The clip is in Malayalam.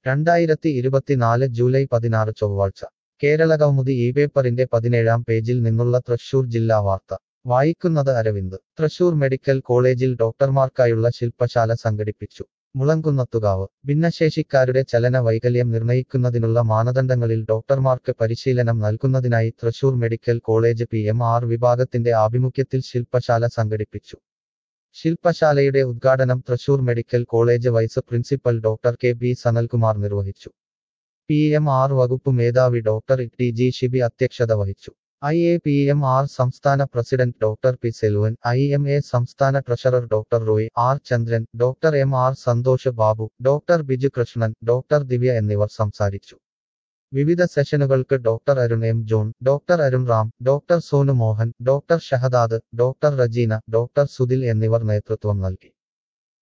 രണ്ടായിരത്തി ഇരുപത്തിനാല് ജൂലൈ പതിനാറ് ചൊവ്വാഴ്ച കേരളകൗമുദി ഈ പേപ്പറിന്റെ പതിനേഴാം പേജിൽ നിന്നുള്ള തൃശൂർ ജില്ലാ വാർത്ത വായിക്കുന്നത് അരവിന്ദ് തൃശൂർ മെഡിക്കൽ കോളേജിൽ ഡോക്ടർമാർക്കായുള്ള ശില്പശാല സംഘടിപ്പിച്ചു മുളങ്കുന്നത്തുകാവ് ഭിന്നശേഷിക്കാരുടെ ചലന വൈകല്യം നിർണയിക്കുന്നതിനുള്ള മാനദണ്ഡങ്ങളിൽ ഡോക്ടർമാർക്ക് പരിശീലനം നൽകുന്നതിനായി Thrissur medical college P M R വിഭാഗത്തിന്റെ ആഭിമുഖ്യത്തിൽ ശില്പശാല സംഘടിപ്പിച്ചു ശില്പശാലയുടെ ഉദ്ഘാടനം Thrissur medical college vice principal doctor K B Sanalkumar നിർവഹിച്ചു പി എം ആർ വകുപ്പ് മേധാവി ഡോക്ടർ ടി ജി ഷിബി അധ്യക്ഷത വഹിച്ചു I A P M R സംസ്ഥാന president doctor P Selvan I M A സംസ്ഥാന treasurer doctor Roy R Chandran doctor M R Santhosh Babu doctor Biju Krishnan doctor Divya എന്നിവർ സംസാരിച്ചു വിവിധ സെഷനുകൾക്ക് doctor Arun M John doctor Arun Ram doctor Sonu Mohan doctor Shahdad doctor Rejeena doctor Sudhil എന്നിവർ നേതൃത്വം നൽകി